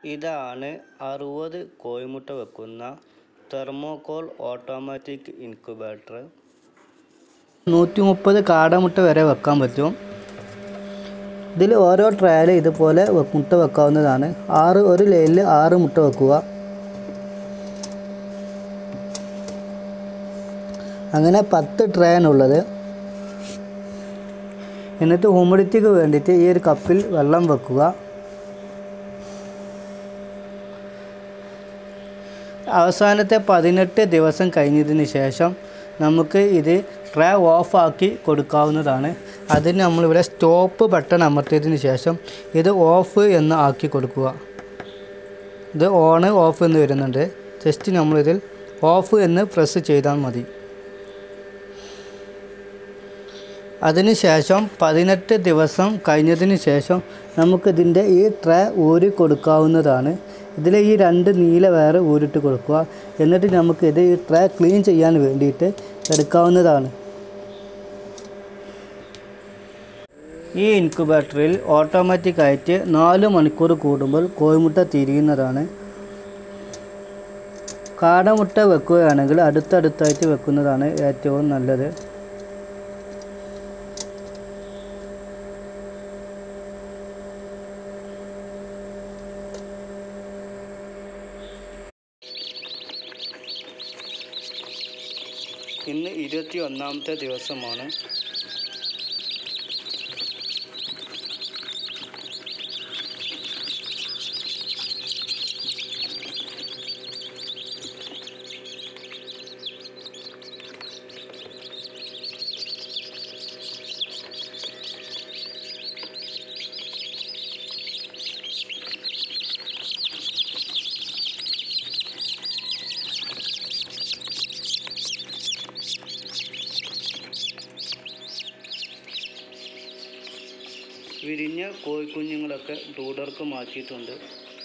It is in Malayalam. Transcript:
ഇതാണ് അറുപത് കോഴിമുട്ട വെക്കുന്ന തെർമോകോൾ ഓട്ടോമാറ്റിക് ഇൻക്യുബേറ്റർ നൂറ്റി മുപ്പത് കാടമുട്ട വരെ വെക്കാൻ പറ്റും ഇതിൽ ഓരോ ട്രയൽ ഇതുപോലെ വെ- മുട്ട വെക്കാവുന്നതാണ് ആറ് ഒരു ലൈനിൽ ആറ് മുട്ട വെക്കുക അങ്ങനെ പത്ത് ട്രേയാണുള്ളത് എന്നിട്ട് ഹ്യൂമിഡിറ്റിക്ക് വേണ്ടിയിട്ട് ഈ ഒരു കപ്പിൽ വെള്ളം വെക്കുക അവസാനത്തെ പതിനെട്ട് ദിവസം കഴിഞ്ഞതിന് ശേഷം നമുക്ക് ഇത് ട്രേ ഓഫാക്കി കൊടുക്കാവുന്നതാണ് അതിന് നമ്മളിവിടെ സ്റ്റോപ്പ് ബട്ടൺ അമർത്തിയതിന് ശേഷം ഇത് ഓഫ് എന്ന് ആക്കി കൊടുക്കുക ഇത് ഓണ് ഓഫ് എന്ന് വരുന്നുണ്ട് ജസ്റ്റ് നമ്മളിതിൽ ഓഫ് എന്ന് പ്രസ് ചെയ്താൽ മതി അതിന് ശേഷം പതിനെട്ട് ദിവസം കഴിഞ്ഞതിന് ശേഷം നമുക്കിതിൻ്റെ ഈ ട്രേ ഊരി കൊടുക്കാവുന്നതാണ് ഇതിൽ ഈ രണ്ട് നീല വേറെ ഊരിട്ട് കൊടുക്കുക എന്നിട്ട് നമുക്കിത് ഈ ട്രേ ക്ലീൻ ചെയ്യാൻ വേണ്ടിയിട്ട് എടുക്കാവുന്നതാണ് ഈ ഇൻക്യുബേറ്ററിൽ ഓട്ടോമാറ്റിക്കായിട്ട് നാല് മണിക്കൂർ കൂടുമ്പോൾ കോഴിമുട്ട തിരിയുന്നതാണ് കാടമുട്ട വെക്കുകയാണെങ്കിൽ അടുത്തടുത്തായിട്ട് വെക്കുന്നതാണ് ഏറ്റവും നല്ലത് ഇന്ന് ഇരുപത്തി ഒന്നാമത്തെ ദിവസമാണ് വിരിഞ്ഞ കോഴിക്കുഞ്ഞുങ്ങളൊക്കെ ബ്രൂഡർക്ക് മാറ്റിയിട്ടുണ്ട്